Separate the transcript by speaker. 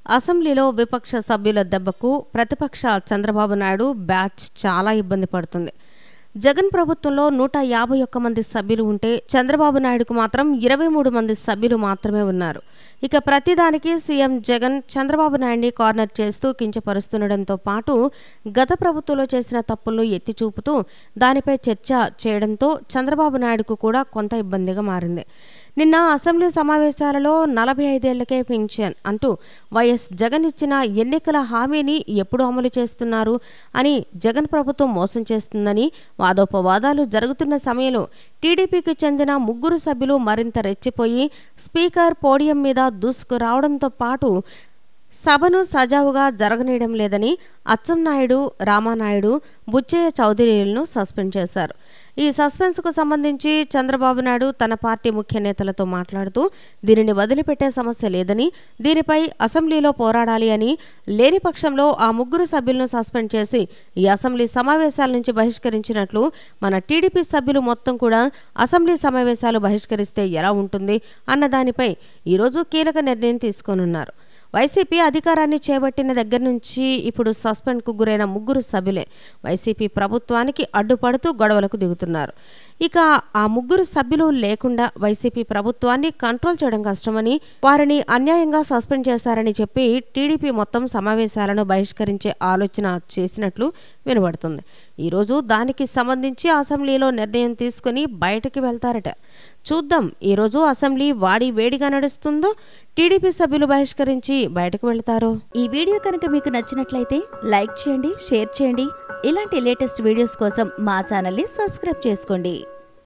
Speaker 1: అసెంబ్లీలో విపక్ష సభ్యుల దెబ్బకు ప్రతిపక్ష చంద్రబాబు నాయుడు బ్యాచ్ చాలా ఇబ్బంది పడుతుంది జగన్ ప్రభుత్వంలో నూట యాభై ఒక్క మంది సభ్యులు ఉంటే చంద్రబాబు నాయుడుకు మాత్రం ఇరవై మూడు మంది సభ్యులు మాత్రమే ఉన్నారు ఇక ప్రతిదానికి సీఎం జగన్ చంద్రబాబు నాయుడిని కార్నర్ చేస్తూ కించపరుస్తుండటంతో పాటు గత ప్రభుత్వంలో చేసిన తప్పులను ఎత్తి చూపుతూ దానిపై చర్చ చేయడంతో చంద్రబాబు నాయుడుకు కూడా కొంత ఇబ్బందిగా మారింది నిన్న అసెంబ్లీ సమావేశాలలో నలభై ఐదేళ్లకే పింఛన్ అంటూ వైఎస్ జగన్ ఇచ్చిన ఎన్నికల హామీని ఎప్పుడు అమలు చేస్తున్నారు అని జగన్ ప్రభుత్వం మోసం చేస్తుందని వాదోపవాదాలు జరుగుతున్న సమయంలో టీడీపీకి చెందిన ముగ్గురు సభ్యులు మరింత రెచ్చిపోయి స్పీకర్ పోడియం మీద దూసుకురావడంతో పాటు సభను సజావుగా జరగనీయడం లేదని అచ్చెన్నాయుడు రామానాయుడు బుచ్చయ్య చౌదరిలను సస్పెండ్ చేశారు ఈ సస్పెన్స్కు సంబంధించి చంద్రబాబు నాయుడు తన పార్టీ ముఖ్య నేతలతో మాట్లాడుతూ దీనిని వదిలిపెట్టే సమస్య లేదని దీనిపై అసెంబ్లీలో పోరాడాలి అని లేని పక్షంలో ఆ ముగ్గురు సభ్యులను సస్పెండ్ చేసి ఈ అసెంబ్లీ సమావేశాల నుంచి బహిష్కరించినట్లు మన టీడీపీ సభ్యులు మొత్తం కూడా అసెంబ్లీ సమావేశాలు బహిష్కరిస్తే ఎలా ఉంటుంది అన్న దానిపై ఈరోజు కీలక నిర్ణయం తీసుకోనున్నారు వైసీపీ అధికారాన్ని చేపట్టిన దగ్గర నుంచి ఇప్పుడు సస్పెండ్కు గురైన ముగ్గురు సభ్యులే వైసీపీ ప్రభుత్వానికి అడ్డుపడుతూ గొడవలకు దిగుతున్నారు ఇక ఆ ముగ్గురు సభ్యులు లేకుండా వైసీపీ ప్రభుత్వాన్ని కంట్రోల్ చేయడం కష్టమని వారిని అన్యాయంగా సస్పెండ్ చేశారని చెప్పి టీడీపీ మొత్తం సమావేశాలను బహిష్కరించే ఆలోచన చేసినట్లు వినబడుతుంది ఈరోజు దానికి సంబంధించి అసెంబ్లీలో నిర్ణయం తీసుకుని బయటకు వెళ్తారట చూద్దాం ఈరోజు అసెంబ్లీ వాడి వేడిగా నడుస్తుందో టీడీపీ సభ్యులు బహిష్కరించి బయటకు వెళ్తారో
Speaker 2: ఈ వీడియో కనుక మీకు నచ్చినట్లయితే లైక్ చేయండి షేర్ చేయండి ఇలాంటి లేటెస్ట్ వీడియోస్ కోసం మా ఛానల్ని సబ్స్క్రైబ్ చేసుకోండి